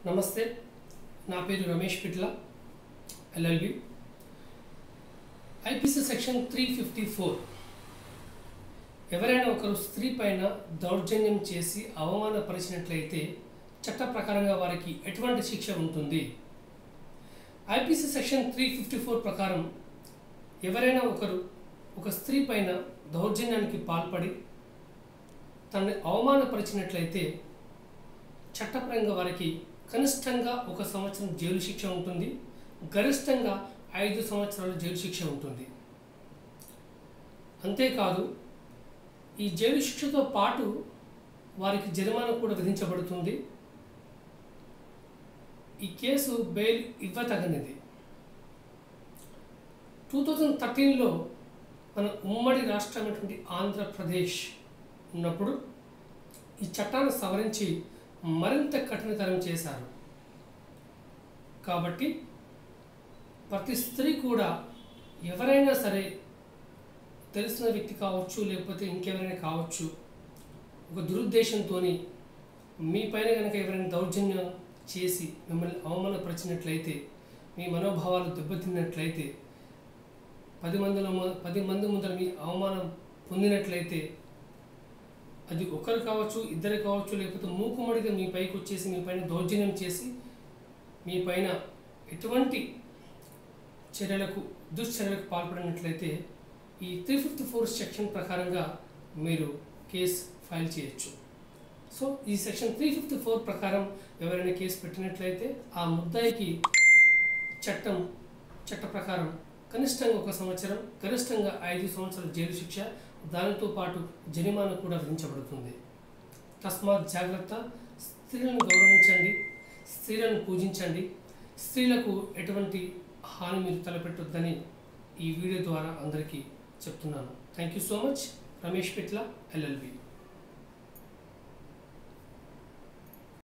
నమస్తే నా పేరు Ramesh Pitla LLB IPC section three fifty four ఎవరైనా ఒకరు స్త్రీ పైన దౌర్జన్యం చేసి అవమానపరిచినట్లయితే చట్ట ప్రకారంగా వారికి ఎటువంటి శిక్ష ఉంటుంది IPC section three fifty four ప్రకారం ఎవరైనా ఒకరు ఒక స్త్రీ పైన దౌర్జన్యానికి పాల్పడి తనని అవమానపరిచినట్లయితే చట్టపరంగా వారికి కనిష్టంగా ఒక సంవత్సరం జైలు శిక్ష ఉంటుంది గరిష్టంగా ఐదు సంవత్సరాల జైలు శిక్ష ఉంటుంది అంతేకాదు ఈ జైలు శిక్షతో పాటు వారికి జరిమానా కూడా విధించబడుతుంది ఈ కేసు బెయిల్ ఇవ్వతగనిది టూ థౌజండ్ థర్టీన్లో మన ఉమ్మడి రాష్ట్రమైనటువంటి ఆంధ్రప్రదేశ్ ఉన్నప్పుడు ఈ చట్టాన్ని సవరించి మరింత కఠినతరం చేశారు కాబట్టి ప్రతి స్త్రీ కూడా ఎవరైనా సరే తెలిసిన వ్యక్తి కావచ్చు లేకపోతే ఇంకెవరైనా కావచ్చు ఒక దురుద్దేశంతో మీ పైన కనుక ఎవరైనా దౌర్జన్యం చేసి మిమ్మల్ని అవమానపరిచినట్లయితే మీ మనోభావాలు దెబ్బతిన్నట్లయితే పది మందిలో ము- పది మంది ముందర మీ అవమానం పొందినట్లయితే అది ఒకరు కావచ్చు ఇద్దరు కావచ్చు లేకపోతే మూకుమ్మడిగా మీ పైకి వచ్చేసి మీ పైన దౌర్జన్యం చేసి మీ పైన ఎటువంటి చర్యలకు దుశ్చర్యలకు పాల్పడినట్లయితే ఈ త్రీ ఫిఫ్టీ ఫోర్ సెక్షన్ ప్రకారంగా మీరు కేసు ఫైల్ చేయొచ్చు సో ఈ సెక్షన్ త్రీ ఫిఫ్టీ ఫోర్ ప్రకారం ఎవరైనా కేసు పెట్టినట్లయితే ఆ ముద్దాయికి చట్టం చట్ట ప్రకారం కనిష్టంగా ఒక సంవత్సరం గరిష్టంగా ఐదు సంవత్సరాల జైలు శిక్ష దానితో పాటు జరిమానా కూడా విధించబడుతుంది తస్మాత్ జాగ్రత్త స్త్రీలను గౌరవించండి స్త్రీలను పూజించండి స్త్రీలకు ఎటువంటి హాని మీరు తలపెట్టొద్దని ఈ వీడియో ద్వారా అందరికీ చెప్తున్నాను thank you so much Ramesh Pitla LLB